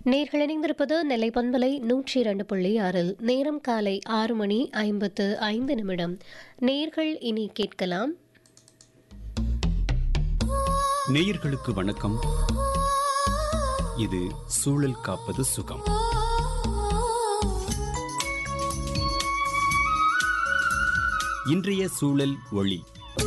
நேர்கள் இணைந்திருப்பது நெல்லை பண்பலை நூற்றி இரண்டு புள்ளி ஆறில் நேரம் காலை ஆறு மணி ஐம்பத்து ஐந்து நிமிடம் நேர்கள் இனி கேட்கலாம் நேயர்களுக்கு வணக்கம் இது சூழல் காப்பது சுகம் இன்றைய சூழல் ஒளி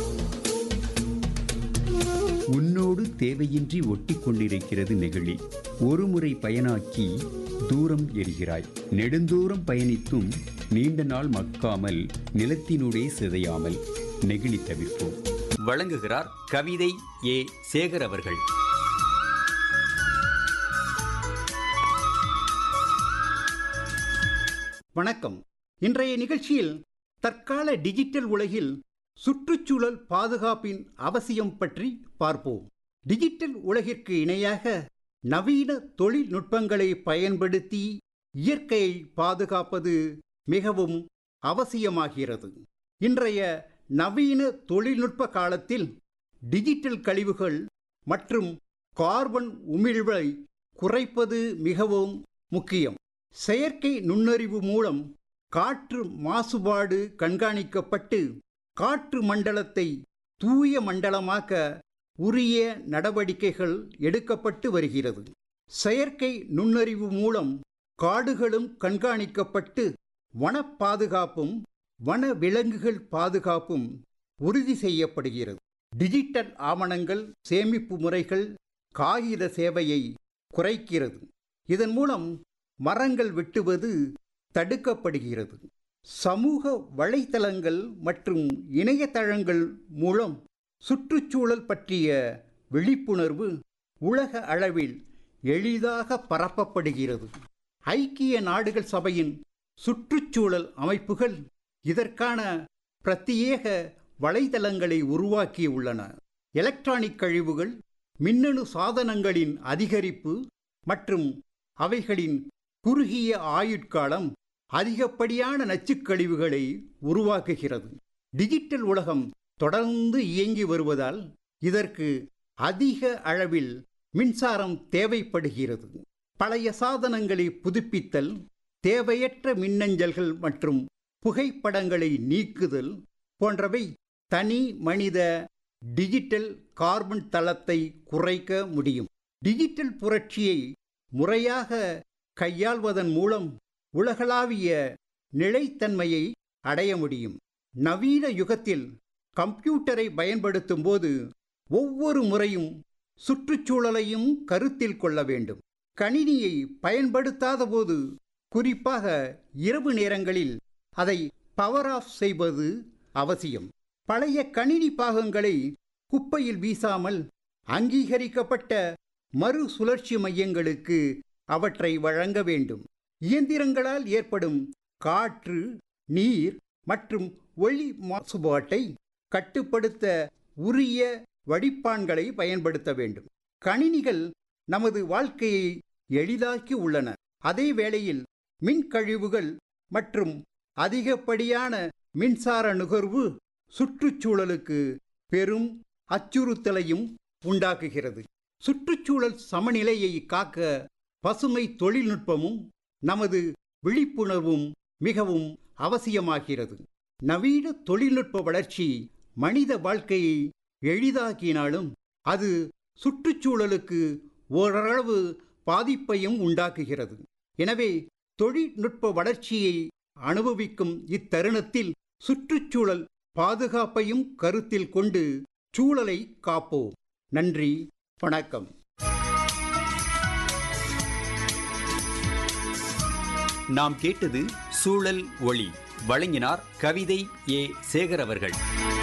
உன்னோடு தேவையின்றி ஒட்டி கொண்டிருக்கிறது நெகிழி ஒருமுறை பயனாக்கி தூரம் எரிகிறாய் நெடுந்தூரம் பயணித்தும் நீண்ட நாள் மக்காமல் நிலத்தினூடே சிதையாமல் நெகிழி தவிர்ப்போம் வழங்குகிறார் கவிதை ஏ சேகர் அவர்கள் வணக்கம் இன்றைய நிகழ்ச்சியில் தற்கால டிஜிட்டல் உலகில் சுற்றுச்சூழல் பாதுகாப்பின் அவசியம் பற்றி பார்ப்போம் டிஜிட்டல் உலகிற்கு இணையாக நவீன தொழில்நுட்பங்களை பயன்படுத்தி இயற்கையை பாதுகாப்பது மிகவும் அவசியமாகிறது இன்றைய நவீன தொழில்நுட்ப காலத்தில் டிஜிட்டல் கழிவுகள் மற்றும் கார்பன் உமிழ்வை குறைப்பது மிகவும் முக்கியம் செயற்கை நுண்ணறிவு மூலம் காற்று மாசுபாடு கண்காணிக்கப்பட்டு காற்று மண்டலத்தை தூய மண்டலமாக்க உரிய நடவடிக்கைகள் எடுக்கப்பட்டு வருகிறது செயற்கை நுண்ணறிவு மூலம் காடுகளும் கண்காணிக்கப்பட்டு வன பாதுகாப்பும் வன விலங்குகள் பாதுகாப்பும் உறுதி செய்யப்படுகிறது டிஜிட்டல் ஆவணங்கள் சேமிப்பு முறைகள் காகித சேவையை குறைக்கிறது இதன் மூலம் மரங்கள் வெட்டுவது தடுக்கப்படுகிறது சமூக வலைத்தளங்கள் மற்றும் இணையதளங்கள் மூலம் சுற்றுச்சூழல் பற்றிய விழிப்புணர்வு உலக அளவில் எளிதாக பரப்பப்படுகிறது ஐக்கிய நாடுகள் சபையின் சுற்றுச்சூழல் அமைப்புகள் இதற்கான பிரத்யேக வலைதளங்களை உருவாக்கியுள்ளன எலக்ட்ரானிக் கழிவுகள் மின்னணு சாதனங்களின் அதிகரிப்பு மற்றும் அவைகளின் குறுகிய ஆயுட்காலம் அதிகப்படியான நச்சுக்கழிவுகளை உருவாக்குகிறது டிஜிட்டல் உலகம் தொடர்ந்து இயங்கி வருவதால் இதற்கு அதிக அளவில் மின்சாரம் தேவைப்படுகிறது பழைய சாதனங்களை புதுப்பித்தல் தேவையற்ற மின்னஞ்சல்கள் மற்றும் புகைப்படங்களை நீக்குதல் போன்றவை தனி மனித டிஜிட்டல் கார்பன் தளத்தை குறைக்க முடியும் டிஜிட்டல் புரட்சியை முறையாக கையாள்வதன் மூலம் உலகளாவிய நிலைத்தன்மையை அடைய முடியும் நவீன யுகத்தில் கம்ப்யூட்டரை பயன்படுத்தும் போது ஒவ்வொரு முறையும் சுற்றுச்சூழலையும் கருத்தில் கொள்ள வேண்டும் கணினியை பயன்படுத்தாத போது குறிப்பாக இரவு நேரங்களில் அதை பவர் ஆஃப் செய்வது அவசியம் பழைய கணினி பாகங்களை குப்பையில் வீசாமல் அங்கீகரிக்கப்பட்ட மறுசுழற்சி மையங்களுக்கு அவற்றை வழங்க வேண்டும் இயந்திரங்களால் ஏற்படும் காற்று நீர் மற்றும் ஒளி மாசுபாட்டை கட்டுப்படுத்த உரிய வடிப்பான்களை பயன்படுத்த வேண்டும் கணினிகள் நமது வாழ்க்கையை எளிதாக்கி உள்ளன அதே வேளையில் மின்கழிவுகள் மற்றும் அதிகப்படியான மின்சார நுகர்வு சுற்றுச்சூழலுக்கு பெரும் அச்சுறுத்தலையும் உண்டாக்குகிறது சுற்றுச்சூழல் சமநிலையை காக்க பசுமை தொழில்நுட்பமும் நமது விழிப்புணர்வும் மிகவும் அவசியமாகிறது நவீன தொழில்நுட்ப வளர்ச்சி மனித வாழ்க்கையை எளிதாக்கினாலும் அது சுற்றுச்சூழலுக்கு ஓரளவு பாதிப்பையும் உண்டாக்குகிறது எனவே தொழில்நுட்ப வளர்ச்சியை அனுபவிக்கும் இத்தருணத்தில் சுற்றுச்சூழல் பாதுகாப்பையும் கருத்தில் கொண்டு சூழலை காப்போம் நன்றி வணக்கம் நாம் கேட்டது சூழல் ஒளி வழங்கினார் கவிதை ஏ சேகர் அவர்கள்